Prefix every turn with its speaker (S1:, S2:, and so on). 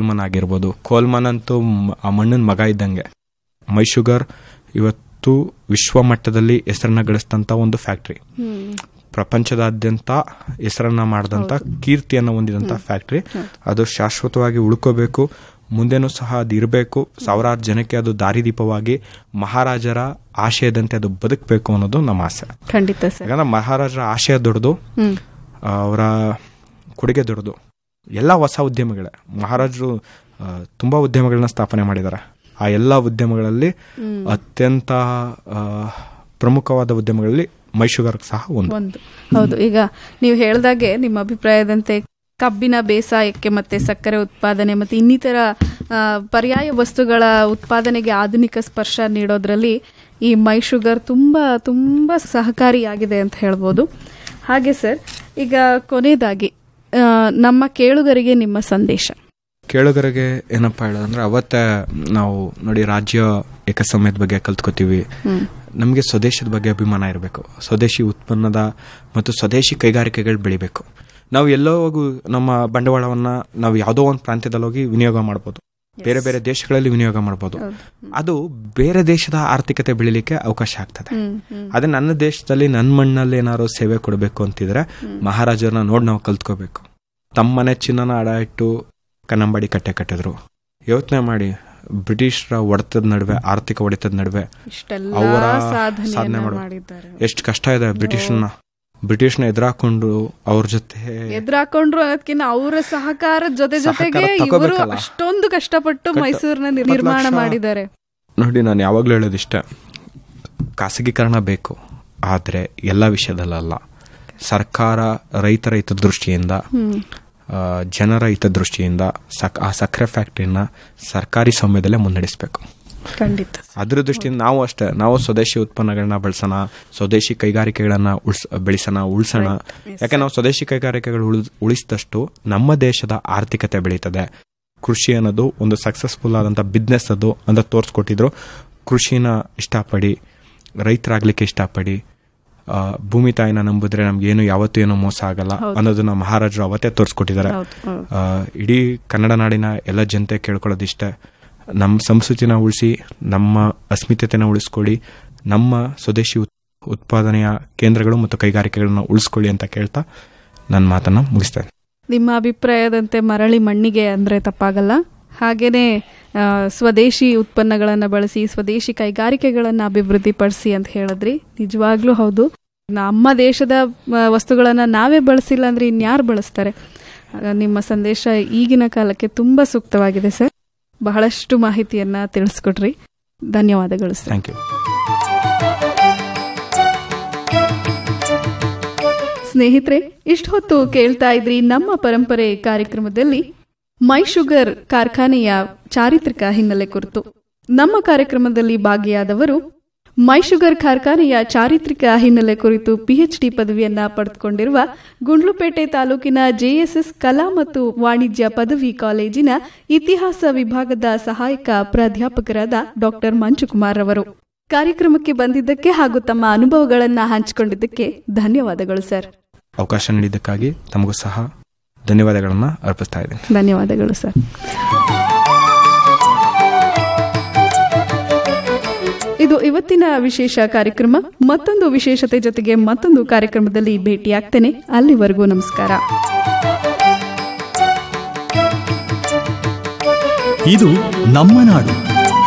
S1: ಕೋಲ್ಮನ್ ಆಗಿರ್ಬೋದು ಕೋಲ್ಮನ್ ಅಂತೂ ಮ್- ಆ ಮಣ್ಣಿನ ಮಗ ಇದ್ದಂಗೆ ಮೈ ಶುಗರ್ ಇವತ್ತು ವಿಶ್ವ ಮಟ್ಟದಲ್ಲಿ ಹೆಸರನ್ನ ಗಳಿಸಿದಂತ ಒಂದು ಫ್ಯಾಕ್ಟ್ರಿ
S2: ಹ್ಮ್
S1: ಪ್ರಪಂಚದಾದ್ಯಂತ ಹೆಸರನ್ನ ಮಾಡಿದಂತ ಕೀರ್ತಿಯನ್ನು ಹೊಂದಿದಂತ ಫ್ಯಾಕ್ಟ್ರಿ ಅದು ಶಾಶ್ವತವಾಗಿ ಉಳ್ಕೋಬೇಕು ಮುಂದೆನೂ ಸಹ ಅದು ಇರಬೇಕು ಸಾವಿರಾರು ಜನಕ್ಕೆ ಅದು ದಾರಿದೀಪವಾಗಿ ಮಹಾರಾಜರ ಆಶಯದಂತೆ ಅದು ಬದುಕಬೇಕು ಅನ್ನೋದು ನಮ್ಮ ಆಸೆ
S2: ಖಂಡಿತ ಸರ್
S1: ಯಾಕಂದ್ರೆ ಮಹಾರಾಜರ ಆಶಯ ದೊಡ್ಡದು
S2: ಹ್ಮ್
S1: ಅವರ ಕೊಡುಗೆ ದೊಡ್ಡದು ಎಲ್ಲ ಹೊಸ ಉದ್ಯಮಗಳೇ ಮಹಾರಾಜರು ಆ, ತುಂಬಾ ಉದ್ಯಮಗಳನ್ನ ಸ್ಥಾಪನೆ ಮಾಡಿದ್ದಾರೆ ಆ ಎಲ್ಲ ಉದ್ಯಮಗಳಲ್ಲಿ ಅತ್ಯಂತ ಆ, ಪ್ರಮುಖವಾದ ಉದ್ಯಮಗಳಲ್ಲಿ ಮೈಶುಗರ್ ಸಹ ಒಂದು
S2: ಒಂದು ಹೌದು ಈಗ ನೀವು ಹೇಳ್ದಾಗೆ ನಿಮ್ಮ ಅಭಿಪ್ರಾಯದಂತೆ ಕಬ್ಬಿನ ಬೇಸಾಯಕ್ಕೆ ಮತ್ತೆ ಸಕ್ಕರೆ ಉತ್ಪಾದನೆ ಮತ್ತೆ ಇನ್ನಿತರ ಆ, ಪರ್ಯಾಯ ವಸ್ತುಗಳ ಉತ್ಪಾದನೆಗೆ ಆಧುನಿಕ ಸ್ಪರ್ಶ ನೀಡೋದ್ರಲ್ಲಿ ಈ ಮೈ ಶುಗರ್ ತುಂಬಾ ತುಂಬಾ ಸಹಕಾರಿಯಾಗಿದೆ ಅಂತ ಹೇಳ್ಬೋದು ಹಾಗೆ ಸರ್ ಈಗ ಕೊನೆಯದಾಗಿ ಆ, ನಮ್ಮ ಕೇಳುಗರಿಗೆ ನಿಮ್ಮ ಸಂದೇಶ
S1: ಕೇಳುಗರಿಗೆ ಏನಪ್ಪಾ ಹೇಳೋದಂದ್ರೆ ಅವತ್ತೇ ನಾವು ನೋಡಿ ರಾಜ್ಯ ಏಕಸಮಯದ ಬಗ್ಗೆ ಕಲ್ತ್ಕೋತೀವಿ
S2: ಹ್ಮ್
S1: ನಮಗೆ ಸ್ವದೇಶದ ಬಗ್ಗೆ ಅಭಿಮಾನ ಇರಬೇಕು ಸ್ವದೇಶಿ ಉತ್ಪನ್ನದ ಮತ್ತು ಸ್ವದೇಶಿ ಕೈಗಾರಿಕೆಗಳು ಬೆಳಿಬೇಕು ನಾವು ಎಲ್ಲೋ ಹೋಗು ನಮ್ಮ ಬಂಡವಾಳವನ್ನ ನಾವು ಯಾವುದೋ ಒಂದು ಪ್ರಾಂತ್ಯದಲ್ಲಿ ಹೋಗಿ ವಿನಿಯೋಗ ಮಾಡ್ಬೋದು ಬೇರೆ ಬೇರೆ ದೇಶಗಳಲ್ಲಿ ವಿನಿಯೋಗ ಮಾಡ್ಬೋದು ಅದು ಬೇರೆ ದೇಶದ ಆರ್ಥಿಕತೆ ಬೆಳಿಲಿಕ್ಕೆ ಅವಕಾಶ ಆಗ್ತದೆ
S2: ಹ್ಮ್ ಹ್ಮ್
S1: ಅದೇ ನನ್ನ ದೇಶದಲ್ಲಿ ನನ್ನ ಮಣ್ಣಲ್ಲಿ ಏನಾದ್ರು ಸೇವೆ ಕೊಡಬೇಕು ಅಂತಿದ್ರೆ ಮಹಾರಾಜರನ್ನ ನೋಡಿ ನಾವು ಕಲ್ತ್ಕೋಬೇಕು ತಮ್ಮನೆ ಚಿನ್ನನ ಅಡ ಇಟ್ಟು ಕನ್ನಂಬಾಡಿ ಕಟ್ಟೆ ಕಟ್ಟಿದ್ರು ಯೋಚನೆ ಮಾಡಿ ಬ್ರಿಟಿಷರ ಹೊಡೆತದ ನಡುವೆ ಆರ್ಥಿಕ ಹೊಡೆತದ ನಡುವೆ
S2: ಇಷ್ಟೆಲ್ಲ
S1: ಅವರ
S2: ಸಾಧನೆ
S1: ಸಾಧನೆ ಮಾಡು-
S2: ಮಾಡಿದ್ದಾರೆ
S1: ಎಷ್ಟು ಕಷ್ಟ ಇದೆ ಬ್ರಿಟಿಷ್ನ ಬ್ರಿಟಿಷ್ನ ಎದುರಾಕೊಂಡು ಅವ್ರ ಜೊತೆ
S2: ಎದುರಾಕೊಂಡ್ರು ಅನ್ನೋದಕ್ಕಿಂತ ಅವರ ಸಹಕಾರದ ಜೊತೆ ಜೊತೆಗೆ
S1: ಸಹಕಾರ
S2: ಇವರು
S1: ತಗೋಬೇಕಲ್ಲ.
S2: ಅಷ್ಟೊಂದು ಕಷ್ಟಪಟ್ಟು
S1: ಕಟ್ಟ-
S2: ಮೈಸೂರಿನ
S1: ಇಪ್ಪತ್ತು
S2: ನಿರ್ಮಾಣ
S1: ಲಕ್ಷ-
S2: ಮಾಡಿದ್ದಾರೆ
S1: ನೋಡಿ ನಾನು ಯಾವಾಗಲೂ ಹೇಳೋದಿಷ್ಟೇ ಖಾಸಗೀಕರಣ ಬೇಕು ಆದರೆ ಎಲ್ಲ ವಿಷಯದಲ್ಲಲ್ಲ ಸರ್ಕಾರ ರೈತರ ಹಿತದೃಷ್ಟಿಯಿಂದ
S2: ಹ್ಮ್
S1: ಆ, ಜನರ ಹಿತದೃಷ್ಟಿಯಿಂದ ಸಕ್ ಆ ಸಕ್ಕರೆ ಫ್ಯಾಕ್ಟ್ರಿನ ಸರ್ಕಾರಿ ಸ್ವಾಮ್ಯದಲ್ಲೇ ಮುನ್ನಡೆಸಬೇಕು
S2: ಖಂಡಿತ
S1: ಅದ್ರ ದೃಷ್ಟಿಯಿಂದ ನಾವು ಅಷ್ಟೇ ನಾವು ಸ್ವದೇಶಿ ಉತ್ಪನ್ನಗಳನ್ನ ಬಳಸೋಣ ಸ್ವದೇಶಿ ಕೈಗಾರಿಕೆಗಳನ್ನ ಉಳ್ಸ ಬೆಳೆಸೋಣ ಉಳಿಸೋಣ ಯಾಕೆ ನಾವು ಸ್ವದೇಶಿ ಕೈಗಾರಿಕೆಗಳು ಉಳಿದ್- ಉಳಿಸಿದಷ್ಟು ನಮ್ಮ ದೇಶದ ಆರ್ಥಿಕತೆ ಬೆಳೀತದೆ ಕೃಷಿ ಅನ್ನೋದು ಒಂದು ಸಕ್ಸಸ್ಫುಲ್ ಆದಂತ ಬಿಸ್ನೆಸ್ ಅದು ಅಂತ ತೋರಿಸ್ಕೊಟ್ಟಿದ್ರು ಕೃಷಿನ ಇಷ್ಟಪಡಿ ರೈತರಾಗ್ಲಿಕ್ಕೆ ಇಷ್ಟಪಡಿ ಆ, ಭೂಮಿ ತಾಯಿನ ನಂಬಿದ್ರೆ ನಮ್ಗೆ ಏನು ಯಾವತ್ತೂ ಏನು ಮೋಸ ಆಗಲ್ಲ ಅನ್ನೋದನ್ನ ಮಹಾರಾಜರು ಅವತ್ತೇ ತೋರಿಸ್ಕೊಟ್ಟಿದ್ದಾರೆ
S2: ಹೌದು ಹೌದು.
S1: ಆ, ಇಡೀ ಕನ್ನಡ ನಾಡಿನ ಎಲ್ಲ ಜನತೆ ಕೇಳ್ಕೊಳ್ಳೋದಿಷ್ಟೇ ನಮ್ಮ ಸಂಸ್ಕೃತಿನ ಉಳಿಸಿ ನಮ್ಮ ಅಸ್ಮಿತೆನ ಉಳಿಸ್ಕೊಳ್ಳಿ ನಮ್ಮ ಸ್ವದೇಶಿ ಉತ್- ಉತ್ಪಾದನೆಯ ಕೇಂದ್ರಗಳು ಮತ್ತು ಕೈಗಾರಿಕೆಗಳನ್ನ ಉಳಿಸ್ಕೊಳ್ಳಿ ಅಂತ ಕೇಳ್ತಾ ನನ್ನ ಮಾತನ್ನ ಮುಗಿಸ್ತೇನೆ
S2: ನಿಮ್ಮ ಅಭಿಪ್ರಾಯದಂತೆ ಮರಳಿ ಮಣ್ಣಿಗೆ ಅಂದ್ರೆ ತಪ್ಪಾಗಲ್ಲ ಹಾಗೇನೆ ಆ, ಸ್ವದೇಶಿ ಉತ್ಪನ್ನಗಳನ್ನ ಬಳಸಿ ಸ್ವದೇಶಿ ಕೈಗಾರಿಕೆಗಳನ್ನ ಅಭಿವೃದ್ಧಿಪಡಿಸಿ ಅಂತ ಹೇಳಿದ್ರಿ ನಿಜವಾಗ್ಲೂ ಹೌದು ನಮ್ಮ ದೇಶದ ಆ, ವಸ್ತುಗಳನ್ನ ನಾವೇ ಬಳಸಿಲ್ಲ ಅಂದ್ರೆ ಇನ್ಯಾರು ಬಳಸ್ತಾರೆ ಆಗ ನಿಮ್ಮ ಸಂದೇಶ ಈಗಿನ ಕಾಲಕ್ಕೆ ತುಂಬಾ ಸೂಕ್ತವಾಗಿದೆ ಸರ್ ಬಹಳಷ್ಟು ಮಾಹಿತಿಯನ್ನ ತಿಳಿಸ್ಕೊಟ್ರಿ ಧನ್ಯವಾದಗಳು ಸರ್
S1: ಥ್ಯಾಂಕ್ ಯು
S2: ಸ್ನೇಹಿತರೆ ಇಷ್ಟು ಹೊತ್ತು ಕೇಳ್ತಾ ಇದ್ರಿ ನಮ್ಮ ಪರಂಪರೆ ಕಾರ್ಯಕ್ರಮದಲ್ಲಿ ಮೈ ಶುಗರ್ ಕಾರ್ಖಾನೆಯ ಚಾರಿತ್ರಿಕ ಹಿನ್ನೆಲೆ ಕುರಿತು ನಮ್ಮ ಕಾರ್ಯಕ್ರಮದಲ್ಲಿ ಭಾಗಿಯಾದವರು ಮೈ ಶುಗರ್ ಕಾರ್ಖಾನೆಯ ಚಾರಿತ್ರಿಕ ಹಿನ್ನೆಲೆ ಕುರಿತು ಪಿಎಚ್ಡಿ ಪದವಿಯನ್ನ ಪಡೆದುಕೊಂಡಿರುವ ಗುಂಡ್ಲುಪೇಟೆ ತಾಲೂಕಿನ ಜೆಎಸ್ಎಸ್ ಕಲಾ ಮತ್ತು ವಾಣಿಜ್ಯ ಪದವಿ ಕಾಲೇಜಿನ ಇತಿಹಾಸ ವಿಭಾಗದ ಸಹಾಯಕ ಪ್ರಾಧ್ಯಾಪಕರಾದ ಡಾಕ್ಟರ್ ಮಂಜುಕುಮಾರ್ ಅವರು ಕಾರ್ಯಕ್ರಮಕ್ಕೆ ಬಂದಿದ್ದಕ್ಕೆ ಹಾಗೂ ತಮ್ಮ ಅನುಭವಗಳನ್ನ ಹಂಚಿಕೊಂಡಿದ್ದಕ್ಕೆ ಧನ್ಯವಾದಗಳು ಸರ್
S1: ಅವಕಾಶ ನೀಡಿದ್ದಕ್ಕಾಗಿ ತಮಗೂ ಸಹ ಧನ್ಯವಾದಗಳನ್ನ ಅರ್ಪಿಸ್ತಾ ಇದ್ದೀನಿ
S2: ಧನ್ಯವಾದಗಳು ಸರ್ ಇದು ಇವತ್ತಿನ ವಿಶೇಷ ಕಾರ್ಯಕ್ರಮ ಮತ್ತೊಂದು ವಿಶೇಷತೆ ಜೊತೆಗೆ ಮತ್ತೊಂದು ಕಾರ್ಯಕ್ರಮದಲ್ಲಿ ಭೇಟಿಯಾಗ್ತೇನೆ ಅಲ್ಲಿವರೆಗೂ ನಮಸ್ಕಾರ
S3: ಇದು ನಮ್ಮ ನಾಡು